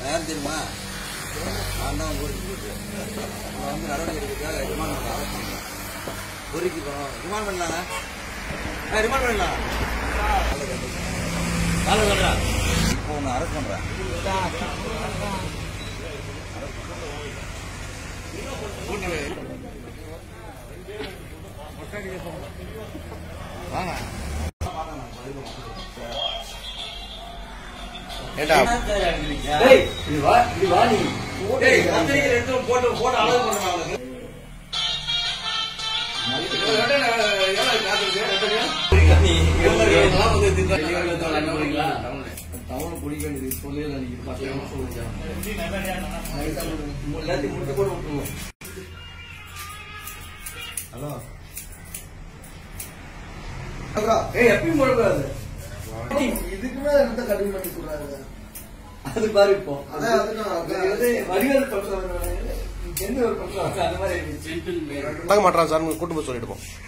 யார் தெரியுமா நான் தான் ஊருக்கு போயிட்டு நான் வந்து நடவடிக்கை எடுக்கிறதுக்காக ரிமாண்ட் பண்ண அரெஸ்ட் பண்ணேன் பொறுக்கி போனோம் ரிமாண்ட் பண்ணலாங்க ஆ ரிமாண்ட் பண்ணலாம் காலை சொல்றா இப்போ ஒன்று அரெஸ்ட் பண்ணுறேன் வாங்க ஏண்டா டேய் இது வா இது வா நீ டேய் பத்திரிக்கை எடுத்து போட்டு போட்டு அளவு பண்ணுவாங்க அவனுக்கு டவுன் குடிக்க வேண்டியது சொல்லல நீங்க பத்து நிமிஷம் சொல்லிச்சா எல்லாத்தையும் முடிச்சு போட்டு விட்டுருவோம் ஹலோ ஏய் எப்பயும் போடக்கூடாது இதுக்கு மேல என்னத்த கடினம் பண்ணி சொல்றாங்க அது பாரு இப்போ அதான் அதுதான் அதான். இது வந்து வடிவேல் பக்கம் எந்த ஒரு பக்கம் அந்த மாதிரி வழங்க மாட்டான் சார் கூட்டு போய் சொல்லிடுவோம்